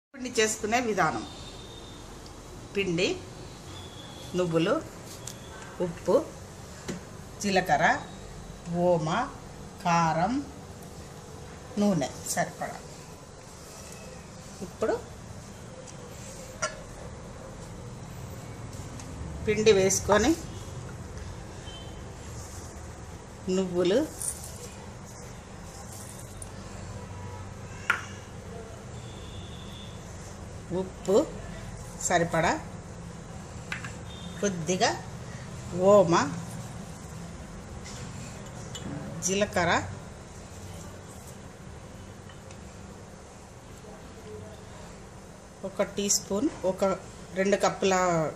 పిండి చేసుకునే విధానం పిండి నువ్వులు ఉప్పు జీలకర్ర ఓమ కారం నూనె సరిపడా ఇప్పుడు పిండి వేసుకొని నువ్వులు ఉప్పు సరిపడా కొద్దిగా ఓమ జీలకర్ర ఒక టీ స్పూన్ ఒక రెండు కప్పుల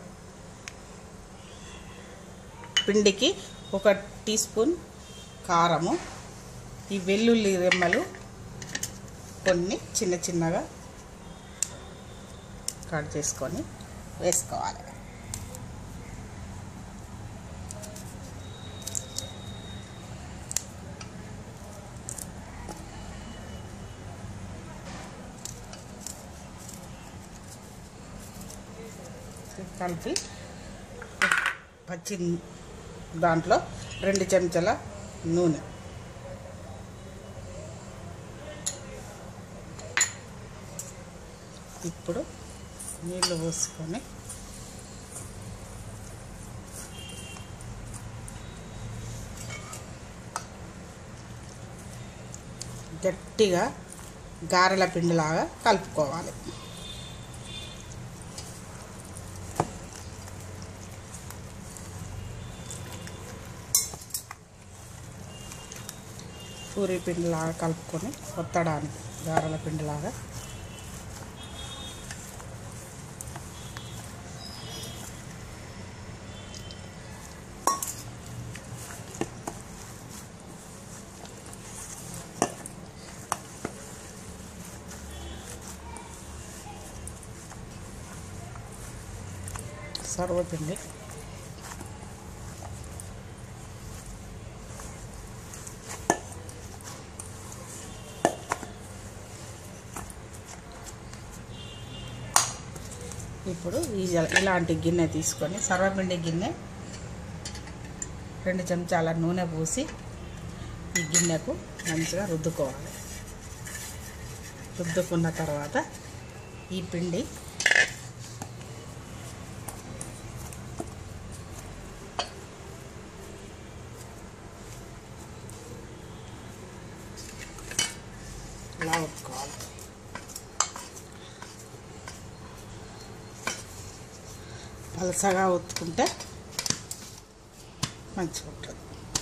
పిండికి ఒక టీ స్పూన్ కారము ఈ వెల్లుల్లి రెమ్మలు కొన్ని చిన్న చిన్నగా కట్ చేసుకొని వేసుకోవాలి కలిపి పచ్చి దాంట్లో రెండు చెంచాల నూనె ఇప్పుడు నీళ్ళు పోసుకొని గట్టిగా గారెల పిండిలాగా కలుపుకోవాలి పూరి పిండిలాగా కలుపుకొని కొత్తడానికి గారెల పిండిలాగా సర్వపిండి ఇప్పుడు ఈ ఇలాంటి గిన్నె తీసుకొని సర్వపిండి గిన్నె రెండు చెంచాల నూనె పోసి ఈ గిన్నెకు మంచిగా రుద్దుకోవాలి రుద్దుకున్న తర్వాత ఈ పిండి ఇలా ఒత్తుకోవాలి పలసగా ఒత్తుకుంటే మంచిగా ఉంటుంది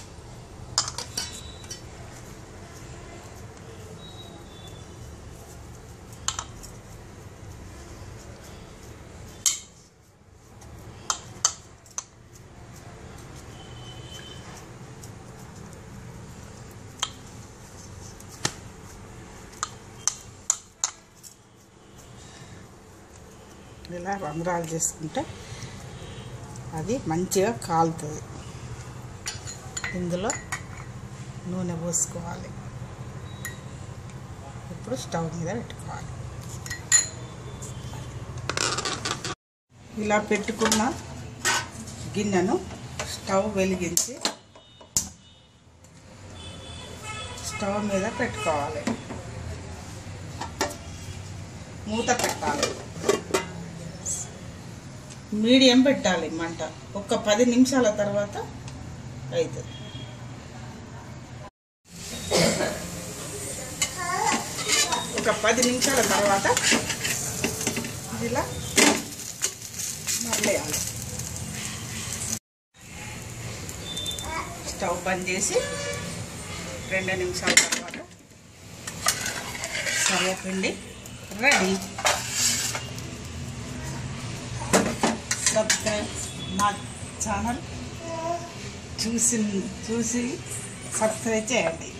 ఇలా రంధ్రాలు చేసుకుంటే అది మంచిగా కాలుతుంది ఇందులో నూనె పోసుకోవాలి ఇప్పుడు స్టవ్ మీద పెట్టుకోవాలి ఇలా పెట్టుకున్న గిన్నెను స్టవ్ వెలిగించి స్టవ్ మీద పెట్టుకోవాలి మూత పెట్టాలి మీడియం పెట్టాలి మంట ఒక పది నిమిషాల తర్వాత అవుతుంది ఒక పది నిమిషాల తర్వాత ఇలా మరలేయాలి స్టవ్ బంద్ చేసి రెండు నిమిషాల తర్వాత సర్వపిండి రెడీ సబ్స్క్రైబ్ మా ఛానల్ చూసి చూసి సబ్స్క్రైబ్ చేయండి